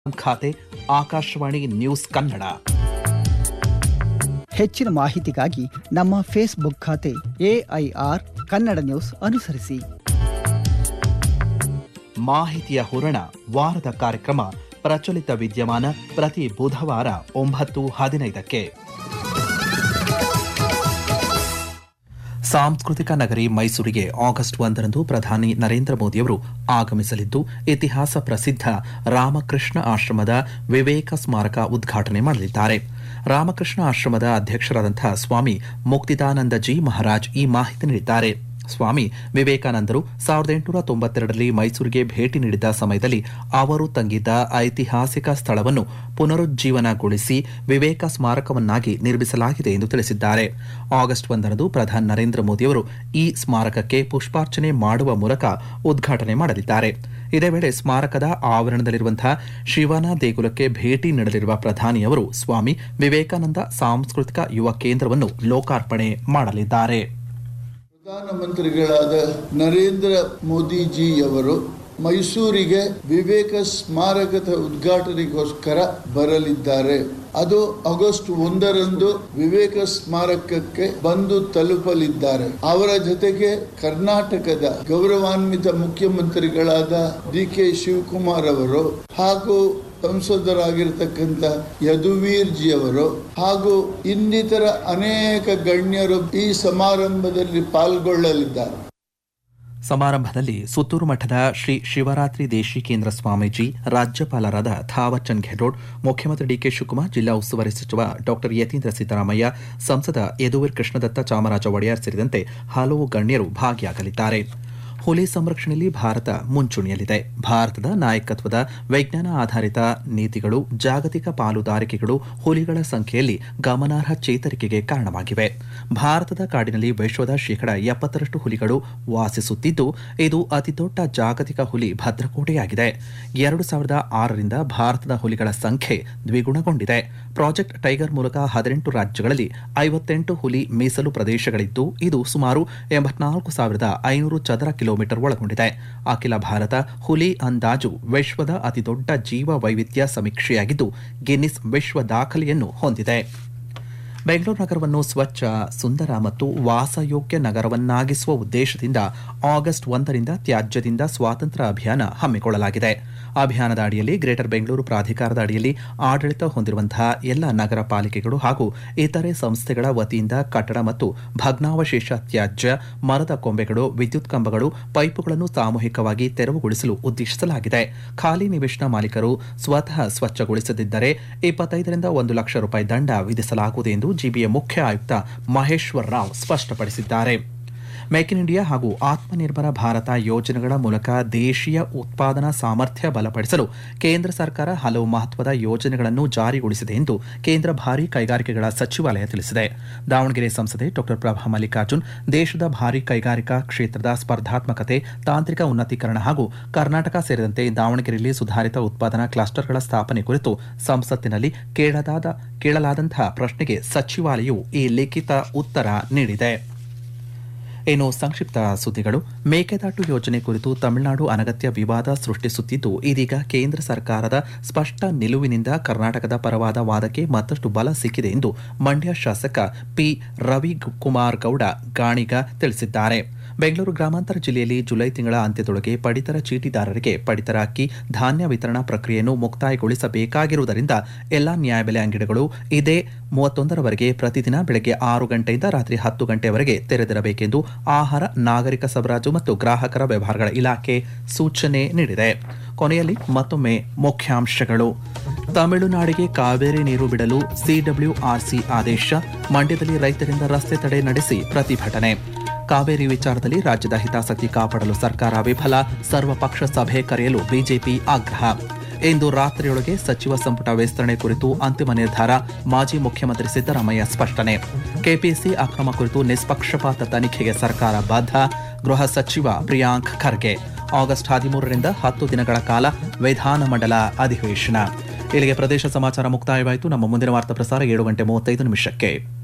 ಖಾತೆ ಆಕಾಶವಾಣಿ ನ್ಯೂಸ್ ಕನ್ನಡ ಹೆಚ್ಚಿನ ಮಾಹಿತಿಗಾಗಿ ನಮ್ಮ ಫೇಸ್ಬುಕ್ ಖಾತೆ ಎಐಆರ್ ಕನ್ನಡ ನ್ಯೂಸ್ ಅನುಸರಿಸಿ ಮಾಹಿತಿಯ ಹೂರಣ ವಾರದ ಕಾರ್ಯಕ್ರಮ ಪ್ರಚಲಿತ ವಿದ್ಯಮಾನ ಪ್ರತಿ ಬುಧವಾರ ಒಂಬತ್ತು ಹದಿನೈದಕ್ಕೆ ಸಾಂಸ್ಕೃತಿಕ ನಗರಿ ಮೈಸೂರಿಗೆ ಆಗಸ್ಟ್ ಒಂದರಂದು ಪ್ರಧಾನಿ ನರೇಂದ್ರ ಮೋದಿಯವರು ಆಗಮಿಸಲಿದ್ದು ಇತಿಹಾಸ ಪ್ರಸಿದ್ಧ ರಾಮಕೃಷ್ಣ ಆಶ್ರಮದ ವಿವೇಕ ಸ್ಮಾರಕ ಉದ್ಘಾಟನೆ ಮಾಡಲಿದ್ದಾರೆ ರಾಮಕೃಷ್ಣ ಆಶ್ರಮದ ಅಧ್ಯಕ್ಷರಾದಂತಹ ಸ್ವಾಮಿ ಮುಕ್ತಿದಾನಂದಜಿ ಮಹಾರಾಜ್ ಈ ಮಾಹಿತಿ ನೀಡಿದ್ದಾರೆ ಸ್ವಾಮಿ ವಿವೇಕಾನಂದರು ಸಾವಿರದ ಎಂಟುನೂರ ತೊಂಬತ್ತೆರಡರಲ್ಲಿ ಮೈಸೂರಿಗೆ ಭೇಟಿ ನೀಡಿದ್ದ ಸಮಯದಲ್ಲಿ ಅವರು ತಂಗಿದ್ದ ಐತಿಹಾಸಿಕ ಸ್ಥಳವನ್ನು ಪುನರುಜ್ಜೀವನಗೊಳಿಸಿ ವಿವೇಕ ಸ್ಮಾರಕವನ್ನಾಗಿ ನಿರ್ಮಿಸಲಾಗಿದೆ ಎಂದು ತಿಳಿಸಿದ್ದಾರೆ ಆಗಸ್ಟ್ ಒಂದರಂದು ಪ್ರಧಾನಿ ನರೇಂದ್ರ ಮೋದಿಯವರು ಈ ಸ್ಮಾರಕಕ್ಕೆ ಪುಷ್ಪಾರ್ಚನೆ ಮಾಡುವ ಮೂಲಕ ಉದ್ಘಾಟನೆ ಮಾಡಲಿದ್ದಾರೆ ಇದೇ ವೇಳೆ ಸ್ಮಾರಕದ ಆವರಣದಲ್ಲಿರುವಂತಹ ಶಿವನ ದೇಗುಲಕ್ಕೆ ಭೇಟಿ ನೀಡಲಿರುವ ಪ್ರಧಾನಿಯವರು ಸ್ವಾಮಿ ವಿವೇಕಾನಂದ ಸಾಂಸ್ಕೃತಿಕ ಯುವ ಕೇಂದ್ರವನ್ನು ಲೋಕಾರ್ಪಣೆ ಮಾಡಲಿದ್ದಾರೆ ಪ್ರಧಾನಮಂತ್ರಿಗಳಾದ ನರೇಂದ್ರ ಮೋದಿಜಿಯವರು ಮೈಸೂರಿಗೆ ವಿವೇಕ ಸ್ಮಾರಕದ ಉದ್ಘಾಟನೆಗೋಸ್ಕರ ಬರಲಿದ್ದಾರೆ ಅದು ಆಗಸ್ಟ್ ಒಂದರಂದು ವಿವೇಕ ಸ್ಮಾರಕಕ್ಕೆ ಬಂದು ತಲುಪಲಿದ್ದಾರೆ ಅವರ ಜೊತೆಗೆ ಕರ್ನಾಟಕದ ಗೌರವಾನ್ವಿತ ಮುಖ್ಯಮಂತ್ರಿಗಳಾದ ಡಿ ಕೆ ಶಿವಕುಮಾರ್ ಅವರು ಹಾಗೂ ಸಂಸದರಾಗಿರ್ತಕ್ಕಂಥ ಯದುವೀರ್ ಜಿ ಅವರು ಹಾಗೂ ಇನ್ನಿತರ ಅನೇಕ ಗಣ್ಯರು ಈ ಸಮಾರಂಭದಲ್ಲಿ ಪಾಲ್ಗೊಳ್ಳಲಿದ್ದಾರೆ ಸಮಾರಂಭದಲ್ಲಿ ಸುತ್ತೂರು ಮಠದ ಶ್ರೀ ಶಿವರಾತ್ರಿ ದೇಶಿಕೇಂದ್ರ ಸ್ವಾಮೀಜಿ ರಾಜ್ಯಪಾಲರಾದ ಥಾವರ್ಚಂದ್ ಗೆಹ್ಲೋಟ್ ಮುಖ್ಯಮಂತ್ರಿ ಡಿಕೆ ಶಿವಕುಮಾರ್ ಜಿಲ್ಲಾ ಉಸ್ತುವಾರಿ ಸಚಿವ ಡಾಕ್ಟರ್ ಯತೀಂದ್ರ ಸಿದ್ದರಾಮಯ್ಯ ಸಂಸದ ಯದುವೀರ್ ಕೃಷ್ಣದತ್ತ ಚಾಮರಾಜ ಒಡೆಯರ್ ಸೇರಿದಂತೆ ಹಲವು ಗಣ್ಯರು ಭಾಗಿಯಾಗಲಿದ್ದಾರೆ ಹುಲಿ ಸಂರಕ್ಷಣೆಯಲ್ಲಿ ಭಾರತ ಮುಂಚೂಣಿಯಲ್ಲಿದೆ ಭಾರತದ ನಾಯಕತ್ವದ ವಿಜ್ಞಾನ ಆಧಾರಿತ ನೀತಿಗಳು ಜಾಗತಿಕ ಪಾಲುದಾರಿಕೆಗಳು ಹುಲಿಗಳ ಸಂಖ್ಯೆಯಲ್ಲಿ ಗಮನಾರ್ಹ ಚೇತರಿಕೆಗೆ ಕಾರಣವಾಗಿವೆ ಭಾರತದ ಕಾಡಿನಲ್ಲಿ ವಿಶ್ವದ ಶೇಕಡ ಎಪ್ಪತ್ತರಷ್ಟು ಹುಲಿಗಳು ವಾಸಿಸುತ್ತಿದ್ದು ಇದು ಅತಿದೊಡ್ಡ ಜಾಗತಿಕ ಹುಲಿ ಭದ್ರಕೋಟೆಯಾಗಿದೆ ಎರಡು ಸಾವಿರದ ಆರರಿಂದ ಭಾರತದ ಹುಲಿಗಳ ಸಂಖ್ಯೆ ದ್ವಿಗುಣಗೊಂಡಿದೆ ಪ್ರಾಜೆಕ್ಟ್ ಟೈಗರ್ ಮೂಲಕ ಹದಿನೆಂಟು ರಾಜ್ಯಗಳಲ್ಲಿ ಐವತ್ತೆಂಟು ಹುಲಿ ಮೀಸಲು ಪ್ರದೇಶಗಳಿದ್ದು ಇದು ಸುಮಾರು ಎಂಬತ್ನಾಲ್ಕು ಸಾವಿರದ ಐನೂರು ಚದರ ಕಿಲೋಮೀಟರ್ ಒಳಗೊಂಡಿದೆ ಅಖಿಲ ಭಾರತ ಹುಲಿ ಅಂದಾಜು ವಿಶ್ವದ ಅತಿದೊಡ್ಡ ಜೀವ ವೈವಿಧ್ಯ ಸಮೀಕ್ಷೆಯಾಗಿದ್ದು ಗಿನ್ನಿಸ್ ವಿಶ್ವ ದಾಖಲೆಯನ್ನು ಹೊಂದಿದೆ ಬೆಂಗಳೂರು ನಗರವನ್ನು ಸ್ವಚ್ಛ ಸುಂದರ ಮತ್ತು ವಾಸಯೋಗ್ಯ ನಗರವನ್ನಾಗಿಸುವ ಉದ್ದೇಶದಿಂದ ಆಗಸ್ಟ್ ಒಂದರಿಂದ ತ್ಯಾಜ್ಯದಿಂದ ಸ್ವಾತಂತ್ರ್ಯ ಅಭಿಯಾನ ಹಮ್ಮಿಕೊಳ್ಳಲಾಗಿದೆ ಅಭಿಯಾನದ ಅಡಿಯಲ್ಲಿ ಗ್ರೇಟರ್ ಬೆಂಗಳೂರು ಪ್ರಾಧಿಕಾರದ ಅಡಿಯಲ್ಲಿ ಆಡಳಿತ ಹೊಂದಿರುವಂತಹ ಎಲ್ಲ ನಗರ ಪಾಲಿಕೆಗಳು ಹಾಗೂ ಇತರೆ ಸಂಸ್ಥೆಗಳ ವತಿಯಿಂದ ಕಟ್ಟಡ ಮತ್ತು ಭಗ್ನಾವಶೇಷ ತ್ಯಾಜ್ಯ ಮರದ ಕೊಂಬೆಗಳು ವಿದ್ಯುತ್ ಕಂಬಗಳು ಪೈಪುಗಳನ್ನು ಸಾಮೂಹಿಕವಾಗಿ ತೆರವುಗೊಳಿಸಲು ಉದ್ದೇಶಿಸಲಾಗಿದೆ ಖಾಲಿ ನಿವೇಶನ ಮಾಲೀಕರು ಸ್ವತಃ ಸ್ವಚ್ಛಗೊಳಿಸದಿದ್ದರೆ ಇಪ್ಪತ್ತೈದರಿಂದ ಒಂದು ಲಕ್ಷ ರೂಪಾಯಿ ದಂಡ ವಿಧಿಸಲಾಗುವುದು ಎಂದು ಜಿಬಿಎ ಮುಖ್ಯ ಆಯುಕ್ತ ಮಹೇಶ್ವರ್ ರಾವ್ ಸ್ಪಷ್ಟಪಡಿಸಿದ್ದಾರೆ ಮೇಕ್ ಇನ್ ಇಂಡಿಯಾ ಹಾಗೂ ಆತ್ಮನಿರ್ಭರ ಭಾರತ ಯೋಜನೆಗಳ ಮೂಲಕ ದೇಶೀಯ ಉತ್ಪಾದನಾ ಸಾಮರ್ಥ್ಯ ಬಲಪಡಿಸಲು ಕೇಂದ್ರ ಸರ್ಕಾರ ಹಲವು ಮಹತ್ವದ ಯೋಜನೆಗಳನ್ನು ಜಾರಿಗೊಳಿಸಿದೆ ಎಂದು ಕೇಂದ್ರ ಭಾರೀ ಕೈಗಾರಿಕೆಗಳ ಸಚಿವಾಲಯ ತಿಳಿಸಿದೆ ದಾವಣಗೆರೆ ಸಂಸದೆ ಡಾ ಪ್ರಭಾ ಮಲ್ಲಿಕಾರ್ಜುನ್ ದೇಶದ ಭಾರೀ ಕೈಗಾರಿಕಾ ಕ್ಷೇತ್ರದ ಸ್ಪರ್ಧಾತ್ಮಕತೆ ತಾಂತ್ರಿಕ ಉನ್ನತೀಕರಣ ಹಾಗೂ ಕರ್ನಾಟಕ ಸೇರಿದಂತೆ ದಾವಣಗೆರೆಯಲ್ಲಿ ಸುಧಾರಿತ ಉತ್ಪಾದನಾ ಕ್ಲಸ್ಟರ್ಗಳ ಸ್ಥಾಪನೆ ಕುರಿತು ಸಂಸತ್ತಿನಲ್ಲಿ ಕೇಳಲಾದ ಕೇಳಲಾದಂತಹ ಪ್ರಶ್ನೆಗೆ ಸಚಿವಾಲಯವು ಈ ಲಿಖಿತ ಉತ್ತರ ನೀಡಿದೆ ಇನ್ನು ಸಂಕ್ಷಿಪ್ತ ಸುದ್ದಿಗಳು ಮೇಕೆದಾಟು ಯೋಜನೆ ಕುರಿತು ತಮಿಳುನಾಡು ಅನಗತ್ಯ ವಿವಾದ ಸೃಷ್ಟಿಸುತ್ತಿದ್ದು ಇದೀಗ ಕೇಂದ್ರ ಸರ್ಕಾರದ ಸ್ಪಷ್ಟ ನಿಲುವಿನಿಂದ ಕರ್ನಾಟಕದ ಪರವಾದ ವಾದಕ್ಕೆ ಮತ್ತಷ್ಟು ಬಲ ಸಿಕ್ಕಿದೆ ಎಂದು ಮಂಡ್ಯ ಶಾಸಕ ಪಿ ರವಿಕುಮಾರ್ ಗೌಡ ಗಾಣಿಗ ತಿಳಿಸಿದ್ದಾರೆ ಬೆಂಗಳೂರು ಗ್ರಾಮಾಂತರ ಜಿಲ್ಲೆಯಲ್ಲಿ ಜುಲೈ ತಿಂಗಳ ಅಂತ್ಯದೊಳಗೆ ಪಡಿತರ ಚೀಟಿದಾರರಿಗೆ ಪಡಿತರ ಅಕ್ಕಿ ಧಾನ್ಯ ವಿತರಣಾ ಪ್ರಕ್ರಿಯೆಯನ್ನು ಮುಕ್ತಾಯಗೊಳಿಸಬೇಕಾಗಿರುವುದರಿಂದ ಎಲ್ಲಾ ನ್ಯಾಯಬೆಲೆ ಅಂಗಡಿಗಳು ಇದೇ ಮೂವತ್ತೊಂದರವರೆಗೆ ಪ್ರತಿದಿನ ಬೆಳಗ್ಗೆ ಆರು ಗಂಟೆಯಿಂದ ರಾತ್ರಿ ಹತ್ತು ಗಂಟೆವರೆಗೆ ತೆರೆದಿರಬೇಕೆಂದು ಆಹಾರ ನಾಗರಿಕ ಸರಬರಾಜು ಮತ್ತು ಗ್ರಾಹಕರ ವ್ಯವಹಾರಗಳ ಇಲಾಖೆ ಸೂಚನೆ ನೀಡಿದೆ ಕೊನೆಯಲ್ಲಿ ಮತ್ತೊಮ್ಮೆ ಮುಖ್ಯಾಂಶಗಳು ತಮಿಳುನಾಡಿಗೆ ಕಾವೇರಿ ನೀರು ಬಿಡಲು ಸಿಡಬ್ಲ್ಯೂಆರ್ಸಿ ಆದೇಶ ಮಂಡ್ಯದಲ್ಲಿ ರೈತರಿಂದ ರಸ್ತೆ ತಡೆ ನಡೆಸಿ ಪ್ರತಿಭಟನೆ ಕಾವೇರಿ ವಿಚಾರದಲ್ಲಿ ರಾಜ್ಯದ ಹಿತಾಸಕ್ತಿ ಕಾಪಾಡಲು ಸರ್ಕಾರ ವಿಫಲ ಸರ್ವಪಕ್ಷ ಸಭೆ ಕರೆಯಲು ಬಿಜೆಪಿ ಆಗ್ರಹ ಇಂದು ರಾತ್ರಿಯೊಳಗೆ ಸಚಿವ ಸಂಪುಟ ವಿಸ್ತರಣೆ ಕುರಿತು ಅಂತಿಮ ನಿರ್ಧಾರ ಮಾಜಿ ಮುಖ್ಯಮಂತ್ರಿ ಸಿದ್ದರಾಮಯ್ಯ ಸ್ಪಷ್ಟನೆ ಕೆಪಿಸಿ ಅಕ್ರಮ ಕುರಿತು ನಿಷ್ಪಕ್ಷಪಾತ ತನಿಖೆಗೆ ಸರ್ಕಾರ ಬದ್ಧ ಗೃಹ ಸಚಿವ ಪ್ರಿಯಾಂಕ್ ಖರ್ಗೆ ಆಗಸ್ಟ್ ಹದಿಮೂರರಿಂದ ಹತ್ತು ದಿನಗಳ ಕಾಲ ವಿಧಾನಮಂಡಲ ಅಧಿವೇಶನ ಇಲ್ಲಿಗೆ ಪ್ರದೇಶ ಸಮಾಚಾರ ಮುಕ್ತಾಯವಾಯಿತು ನಮ್ಮ ಮುಂದಿನ ವಾರ್ತಾ ಪ್ರಸಾರ ಏಳು ಗಂಟೆ ಮೂವತ್ತೈದು ನಿಮಿಷಕ್ಕೆ